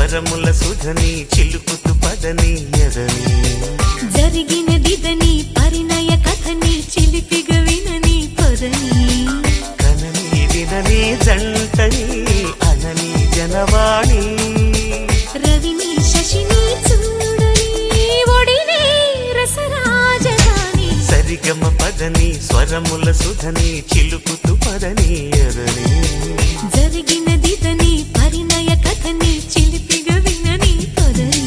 స్వరముల సుధని చిలుకుతు పదని ఎదని జరిగినదిదని పరిణయ కథని చిలిపిగ వినని పదని కనని వినని జంటని అనని జనవాణి రవిని శశిని చూడని ఒడిని రసరాజధాని సరిగమ పదని స్వరముల సుధని చిలుకుతు పదని ఎదని జరిగినదిదని పరిణయ కథని చిలిపిగ వినని పదని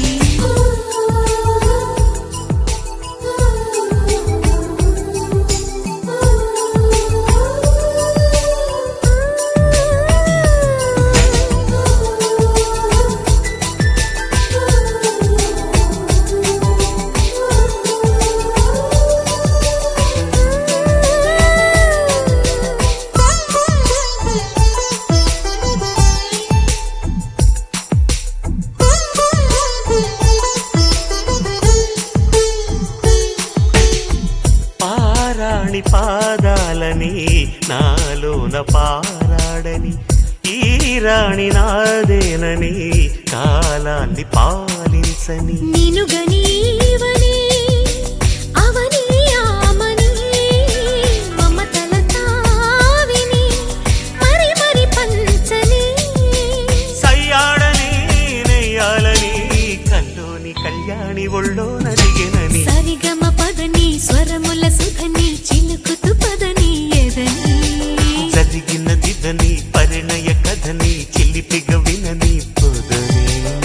పారాణి పాదాలని నాలోన పారాడని ఈ రాణి నాదేనని కాలాన్ని పాలించని నినుగనీవని అవని ఆమని మమతల తావిని మరి మరి పంచని సయ్యాడని నెయ్యాలని కల్లోని కళ్యాణి ఒళ్ళో నదిగినని సరిగమ పదని స్వరముల సుధని చిలుకుతు పదని ఎదని జరిగిన దిదని పరిణయ కథని చిలిపిగ వినని పొదని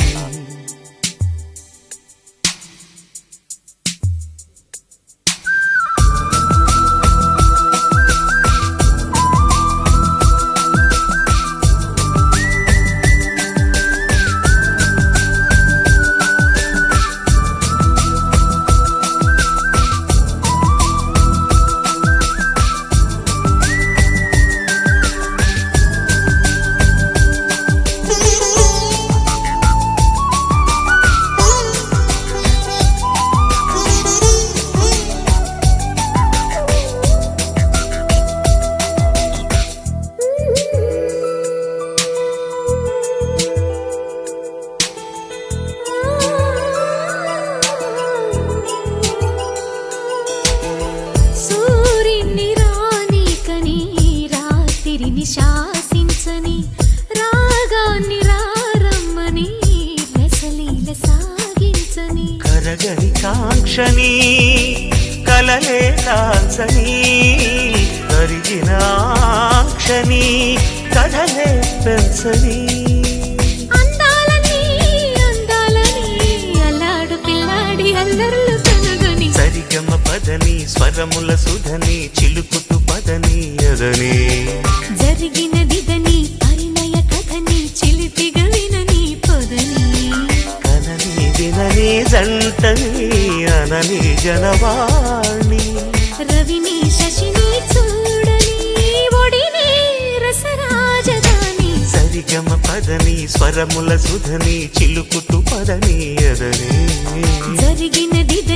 సూర్యుని రానీకని రాత్రిని శాసించని రాగాన్ని రారమ్మని లెసలీల సాగించని కరగని కాంక్షని కలలే కాంచని కరిగిన ఆంక్షని కథలే పెంచని అందాలని అందాలని అల్లాడు పిల్లాడి అల్లర్లు కనుగొని సరిగమ పదని స్వరముల సుధని చిలుకుతు పదని ఎదని జరిగినదిదని పరిణయ కథని చిలిపిగా వినని పొదని కనని వినని జంటని అనని జనవాణి రవిని శశిని చూడని ఒడిని రసరాజధాని సరిగమ పదని స్వరముల సుధని చిలుకుతు పదని ఎదని జరిగినది